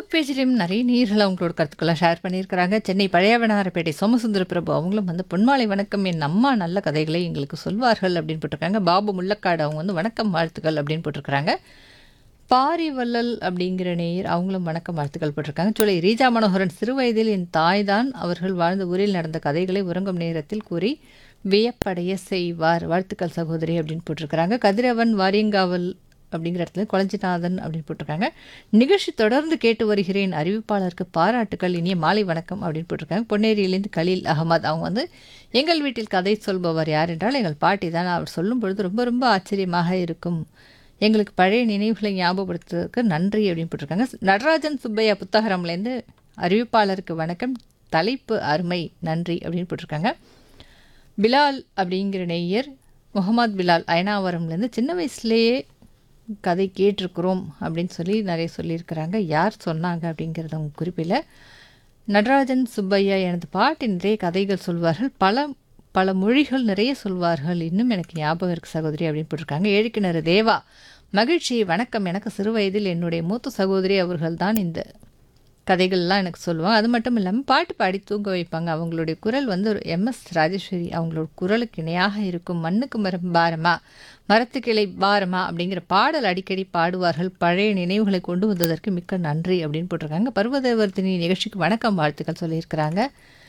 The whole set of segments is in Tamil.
ஃபேஸ்புக் பேஜ்லேயும் நிறைய நேர்கள் அவங்களோட கருத்துக்களை ஷேர் பண்ணியிருக்கிறாங்க சென்னை பழையவனாரப்பேட்டை சோமசுந்தர பிரபு அவங்களும் வந்து பொன்மாலை வணக்கம் என் அம்மா நல்ல கதைகளை எங்களுக்கு சொல்வார்கள் அப்படின்னு போட்டிருக்காங்க பாபு முள்ளக்காடு அவங்க வந்து வணக்கம் வாழ்த்துக்கள் அப்படின்னு போட்டிருக்கிறாங்க பாரிவள்ளல் அப்படிங்கிற நேயர் அவங்களும் வணக்கம் வாழ்த்துக்கள் போட்டிருக்காங்க சொல்லி ரீஜா மனோகரன் சிறுவயதில் என் தாய்தான் அவர்கள் வாழ்ந்த ஊரில் நடந்த கதைகளை உறங்கும் நேரத்தில் கூறி வியப்படைய செய்வார் வாழ்த்துக்கள் சகோதரி அப்படின்னு போட்டிருக்கிறாங்க கதிரவன் வாரியங்காவல் அப்படிங்கிற இடத்துல கொளஞ்சிநாதன் அப்படின்னு போட்டிருக்காங்க நிகழ்ச்சி தொடர்ந்து கேட்டு வருகிறேன் அறிவிப்பாளருக்கு பாராட்டுக்கள் இனிய மாலை வணக்கம் அப்படின்னு போட்டிருக்காங்க பொன்னேரியிலேருந்து கலீல் அகமது அவங்க வந்து எங்கள் வீட்டில் கதை சொல்பவர் யார் என்றால் எங்கள் பாட்டி தான் அவர் சொல்லும் பொழுது ரொம்ப ரொம்ப ஆச்சரியமாக இருக்கும் எங்களுக்கு பழைய நினைவுகளை ஞாபகப்படுத்துறதுக்கு நன்றி அப்படின்னு போட்டிருக்காங்க நடராஜன் சுப்பையா புத்தகரம்லேருந்து அறிவிப்பாளருக்கு வணக்கம் தலைப்பு அருமை நன்றி அப்படின்னு போட்டிருக்காங்க பிலால் அப்படிங்கிற நெய்யர் முகமது பிலால் அயனாவரம்லேருந்து சின்ன வயசுலேயே கதை கேட்டிருக்கிறோம் அப்படின்னு சொல்லி நிறைய சொல்லியிருக்கிறாங்க யார் சொன்னாங்க அப்படிங்கிறத அவங்க குறிப்பில் நடராஜன் சுப்பையா எனது பாட்டி நிறைய கதைகள் சொல்வார்கள் பல பல மொழிகள் நிறைய சொல்வார்கள் இன்னும் எனக்கு ஞாபகம் இருக்கு சகோதரி அப்படின்னு போட்டிருக்காங்க ஏழுக்கிணறு தேவா மகிழ்ச்சி வணக்கம் எனக்கு சிறு வயதில் என்னுடைய மூத்த சகோதரி அவர்கள் தான் இந்த கதைகள்லாம் எனக்கு சொல்லுவாங்க அது மட்டும் இல்லாமல் பாட்டு பாடி தூங்க வைப்பாங்க அவங்களுடைய குரல் வந்து ஒரு எம்எஸ் ராஜேஸ்வரி அவங்களோட குரலுக்கு இணையாக இருக்கும் மண்ணுக்கு மரம் பாரமா மரத்துக்கிளை பாரமா அப்படிங்கிற பாடல் அடிக்கடி பாடுவார்கள் பழைய நினைவுகளை கொண்டு வந்ததற்கு மிக்க நன்றி அப்படின்னு போட்டிருக்காங்க பர்வதவர்த்தினி நிகழ்ச்சிக்கு வணக்கம் வாழ்த்துக்கள் சொல்லியிருக்கிறாங்க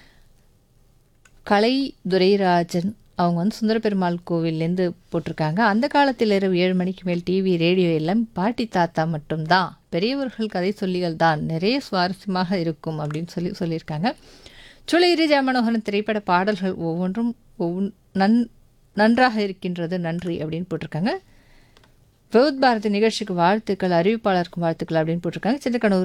கலை துரைராஜன் அவங்க வந்து சுந்தர பெருமாள் கோவில்லேருந்து போட்டிருக்காங்க அந்த காலத்தில் இரவு ஏழு மணிக்கு மேல் டிவி ரேடியோ எல்லாம் பாட்டி தாத்தா மட்டும்தான் பெரியவர்கள் கதை சொல்லிகள் தான் நிறைய சுவாரஸ்யமாக இருக்கும் அப்படின்னு சொல்லி சொல்லியிருக்காங்க சுளையிரி ஜாமனோகரன் திரைப்பட பாடல்கள் ஒவ்வொன்றும் ஒவ்வொன் நன் நன்றாக இருக்கின்றது நன்றி அப்படின்னு போட்டிருக்காங்க விவுத் பாரதி நிகழ்ச்சிக்கு வாழ்த்துக்கள் அறிவிப்பாளருக்கு வாழ்த்துக்கள் அப்படின்னு போட்டிருக்காங்க சின்னக்கணூர்